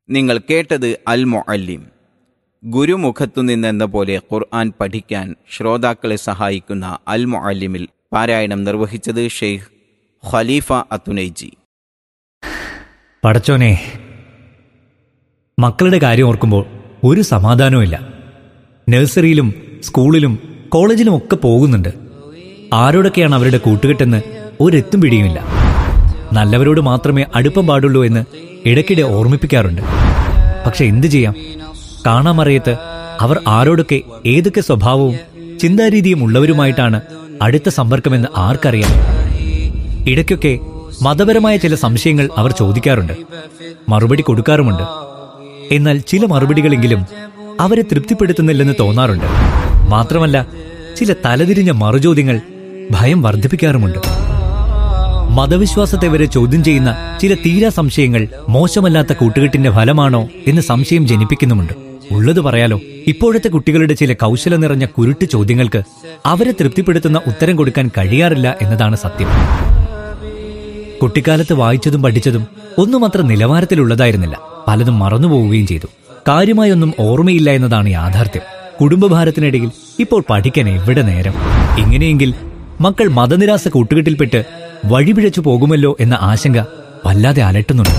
നിങ്ങൾ കേട്ടത് അൽ മൊഅല്ലിം ഗുരുമുഖത്തു നിന്നെന്ന പോലെ ഖുർആൻ പഠിക്കാൻ ശ്രോതാക്കളെ സഹായിക്കുന്ന അൽ മൊഅല്ലിമിൽ പാരായണം നിർവഹിച്ചത് ഷെയ്ഖ് ഖലീഫ അത്തുനൈജി പടച്ചോനെ മക്കളുടെ കാര്യം ഓർക്കുമ്പോൾ ഒരു സമാധാനവുമില്ല നഴ്സറിയിലും സ്കൂളിലും കോളേജിലും ഒക്കെ പോകുന്നുണ്ട് ആരോടൊക്കെയാണ് അവരുടെ കൂട്ടുകെട്ടെന്ന് ഒരെത്തും പിടിയുമില്ല നല്ലവരോട് മാത്രമേ അടുപ്പം പാടുള്ളൂ എന്ന് ഇടയ്ക്കിടെ ഓർമ്മിപ്പിക്കാറുണ്ട് പക്ഷെ എന്തു ചെയ്യാം കാണാമറിയത്ത് അവർ ആരോടൊക്കെ ഏതൊക്കെ സ്വഭാവവും ചിന്താരീതിയും ഉള്ളവരുമായിട്ടാണ് അടുത്ത സമ്പർക്കമെന്ന് ആർക്കറിയാം ഇടയ്ക്കൊക്കെ മതപരമായ ചില സംശയങ്ങൾ അവർ ചോദിക്കാറുണ്ട് മറുപടി കൊടുക്കാറുമുണ്ട് എന്നാൽ ചില മറുപടികളെങ്കിലും അവരെ തൃപ്തിപ്പെടുത്തുന്നില്ലെന്ന് തോന്നാറുണ്ട് മാത്രമല്ല ചില തലതിരിഞ്ഞ മറുചോദ്യങ്ങൾ ഭയം വർദ്ധിപ്പിക്കാറുമുണ്ട് മതവിശ്വാസത്തെ വരെ ചോദ്യം ചെയ്യുന്ന ചില തീരാ സംശയങ്ങൾ മോശമല്ലാത്ത കൂട്ടുകെട്ടിന്റെ ഫലമാണോ എന്ന് സംശയം ജനിപ്പിക്കുന്നുമുണ്ട് ഉള്ളത് പറയാലോ ഇപ്പോഴത്തെ കുട്ടികളുടെ ചില കൗശല നിറഞ്ഞ കുരുട്ട് ചോദ്യങ്ങൾക്ക് അവരെ തൃപ്തിപ്പെടുത്തുന്ന ഉത്തരം കൊടുക്കാൻ കഴിയാറില്ല എന്നതാണ് സത്യം കുട്ടിക്കാലത്ത് വായിച്ചതും പഠിച്ചതും ഒന്നും അത്ര നിലവാരത്തിലുള്ളതായിരുന്നില്ല പലതും മറന്നുപോവുകയും ചെയ്തു കാര്യമായൊന്നും ഓർമ്മയില്ല എന്നതാണ് യാഥാർത്ഥ്യം കുടുംബഭാരത്തിനിടയിൽ ഇപ്പോൾ പഠിക്കാൻ എവിടെ നേരം ഇങ്ങനെയെങ്കിൽ മക്കൾ മതനിരാസ കൂട്ടുകെട്ടിൽപ്പെട്ട് വഴിപിഴച്ചു പോകുമല്ലോ എന്ന ആശങ്ക വല്ലാതെ അലട്ടുന്നുണ്ട്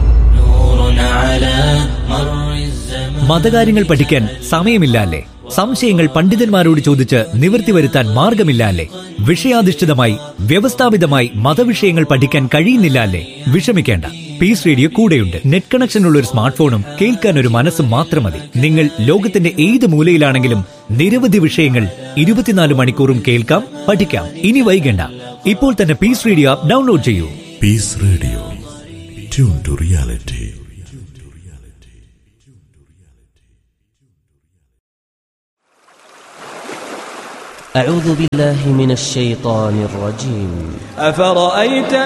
മതകാര്യങ്ങൾ പഠിക്കാൻ സമയമില്ല അല്ലേ സംശയങ്ങൾ പണ്ഡിതന്മാരോട് ചോദിച്ച് നിവൃത്തി വരുത്താൻ മാർഗമില്ല അല്ലേ വിഷയാധിഷ്ഠിതമായി വ്യവസ്ഥാപിതമായി മതവിഷയങ്ങൾ പഠിക്കാൻ കഴിയുന്നില്ല അല്ലേ വിഷമിക്കേണ്ട പീസ് റേഡിയോ കൂടെയുണ്ട് നെറ്റ് കണക്ഷനുള്ള ഒരു സ്മാർട്ട് ഫോണും കേൾക്കാൻ ഒരു മനസ്സും മാത്രം മതി നിങ്ങൾ ലോകത്തിന്റെ ഏത് മൂലയിലാണെങ്കിലും നിരവധി വിഷയങ്ങൾ ഇരുപത്തിനാല് മണിക്കൂറും കേൾക്കാം പഠിക്കാം ഇനി വൈകണ്ട ഇപ്പോൾ തന്നെ പീസ് റേഡിയോ ആപ്പ് ഡൗൺലോഡ് ചെയ്യൂ Peace Radio. Tune to reality. أعوذ بالله من الشيطان الرجيم أفرأيت